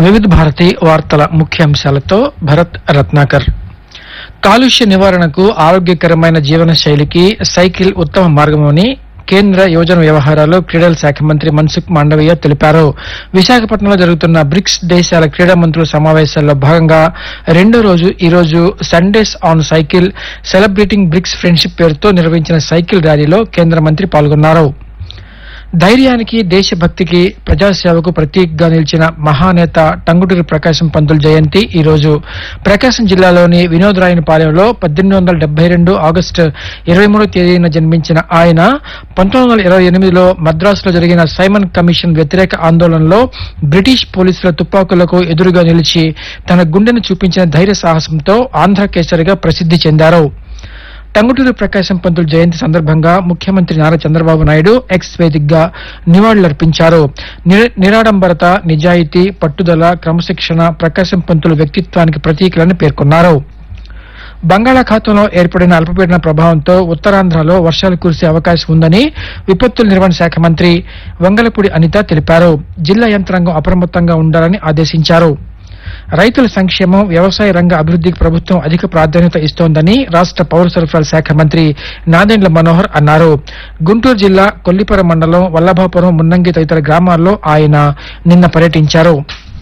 వివిధ భారతి వార్తల ముఖ్యాంశాలతో భరత్ రత్నాకర్ కాలుష్య నివారణకు ఆరోగ్యకరమైన జీవన శైలికి సైకిల్ ఉత్తమ మార్గమని కేంద్ర యువజన వ్యవహారాలు క్రీడల శాఖ మంత్రి మన్సుఖ్ మాండవీయ తెలిపారు విశాఖపట్నంలో జరుగుతున్న బ్రిక్స్ దేశాల క్రీడా మంత్రుల సమావేశాల్లో భాగంగా రెండో రోజు ఈ రోజు Sundays on cycle celebrating BRICS friendship పేరుతో నిర్వహించిన సైకిల్ ర్యాలీలో కేంద్ర మంత్రి పాల్గొన్నారు ధైర్యానికి దేశభక్తికి ప్రజాసేవకు ప్రతీకగా నిలిచిన మహానేత టంగుటూరి ప్రకాశం పంతుల జయంతి ఈ రోజు ప్రకాశం జిల్లాలోని వినోదరాయనపాలెంలో పద్దెనిమిది వందల డెబ్బై రెండు ఆగస్టు ఇరవై మూడో తేదీన జన్మించిన ఆయన పంతొమ్మిది వందల ఇరవై ఎనిమిదిలో మద్రాసులో జరిగిన సైమన్ కమిషన్ వ్యతిరేక ఆందోళనలో బ్రిటిష్ పోలీసుల తుపాకులకు ఎదురుగా నిలిచి తన గుండెను చూపించిన ధైర్య సాహసంతో ఆంధ్ర కేసరిగా ప్రసిద్ధి చెందారు టంగుటూరి ప్రకాశం పంతులు జయంతి సందర్భంగా ముఖ్యమంత్రి నారా చంద్రబాబు నాయుడు ఎక్స్ వేదికగా నివాళులర్పించారు నిర- నిరాడంబరత నిజాయితీ పట్టుదల క్రమశిక్షణ ప్రకాశం పంతుల వ్యక్తిత్వానికి ప్రతీకలని పేర్కొన్నారు బంగాళాఖాతంలో ఏర్పడిన అల్పపీడన ప్రభావంతో ఉత్తరాంధ్రలో వర్షాలు కురిసే అవకాశం ఉందని విపత్తుల నిర్వహణ శాఖ మంత్రి వంగలపూడి అనిత తెలిపారు జిల్లా యంత్రాంగం అప్రమత్తంగా ఉండాలని ఆదేశించారు రైతుల సంక్షేమం వ్యవసాయ రంగ అభివృద్ధికి ప్రభుత్వం అధిక ప్రాధాన్యత ఇస్తోందని రాష్ట్ర పౌర సరఫరాల శాఖ మంత్రి నాదెండ్ల మనోహర్ అన్నారు గుంటూరు జిల్లా కొల్లిపర మండలం వల్లభాపురం మున్నంగి తదితర గ్రామాల్లో ఆయన నిన్న పర్యటించారు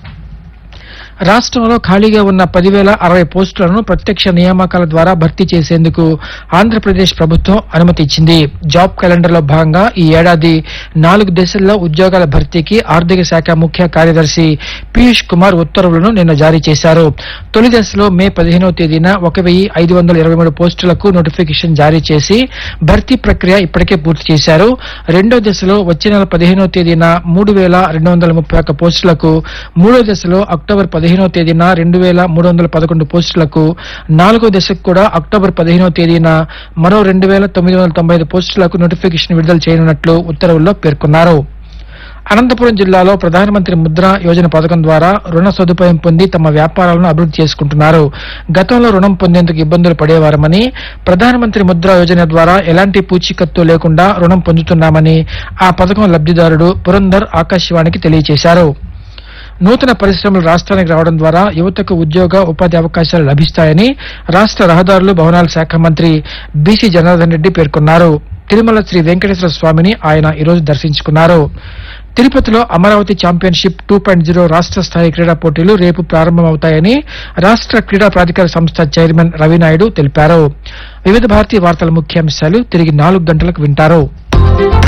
రాష్ట్రంలో ఖాళీగా ఉన్న పదివేల అరవై పోస్టులను ప్రత్యక్ష నియామకాల ద్వారా భర్తీ చేసేందుకు ఆంధ్రప్రదేశ్ ప్రభుత్వం అనుమతి ఇచ్చింది జాబ్ క్యాలెండర్ లో భాగంగా ఈ ఏడాది నాలుగు దశల్లో ఉద్యోగాల భర్తీకి ఆర్థిక శాఖ ముఖ్య కార్యదర్శి పీయూష్ కుమార్ ఉత్తర్వులను నిన్న జారీ చేశారు తొలి దశలో మే పదిహేనవ తేదీన ఒక వెయ్యి ఐదు వందల ఇరవై మూడు పోస్టులకు నోటిఫికేషన్ జారీ చేసి భర్తీ ప్రక్రియ ఇప్పటికే పూర్తి చేశారు రెండో దశలో వచ్చే నెల పదిహేనవ తేదీన మూడు వేల రెండు వందల ముప్పై ఒక్క పోస్టులకు మూడో దశలో అక్టోబర్ పదిహేనవ తేదీన రెండు వేల మూడు వందల పదకొండు పోస్టులకు నాలుగో దశకు కూడా అక్టోబర్ పదిహేనవ తేదీన మరో రెండు వేల తొమ్మిది వందల తొంభై ఐదు పోస్టులకు నోటిఫికేషన్ విడుదల చేయనున్నట్లు ఉత్తర్వుల్లో పేర్కొన్నారు అనంతపురం జిల్లాలో ప్రధానమంత్రి ముద్ర యోజన పథకం ద్వారా రుణ సదుపాయం పొంది తమ వ్యాపారాలను అభివృద్ధి చేసుకుంటున్నారు గతంలో రుణం పొందేందుకు ఇబ్బందులు పడేవారమని ప్రధానమంత్రి ముద్ర యోజన ద్వారా ఎలాంటి పూచీకత్తు లేకుండా రుణం పొందుతున్నామని ఆ పథకం లబ్ధిదారుడు పురందర్ ఆకాశవాణికి తెలియజేశారు నూతన పరిశ్రమలు రాష్ట్రానికి రావడం ద్వారా యువతకు ఉద్యోగ ఉపాధి అవకాశాలు లభిస్తాయని రాష్ట్ర రహదారులు భవనాల శాఖ మంత్రి బీసీ జనార్దన్ రెడ్డి పేర్కొన్నారు తిరుమల శ్రీ వెంకటేశ్వర స్వామిని ఆయన ఈరోజు దర్శించుకున్నారు తిరుపతిలో Amaravati championship two point zero రాష్ట్ర స్థాయి క్రీడా పోటీలు రేపు ప్రారంభమవుతాయని రాష్ట్ర క్రీడా ప్రాధికార సంస్థ చైర్మన్ రవినాయుడు తెలిపారు వివిధ భారతీయ వార్తల ముఖ్యాంశాలు తిరిగి నాలుగు గంటలకు వింటారు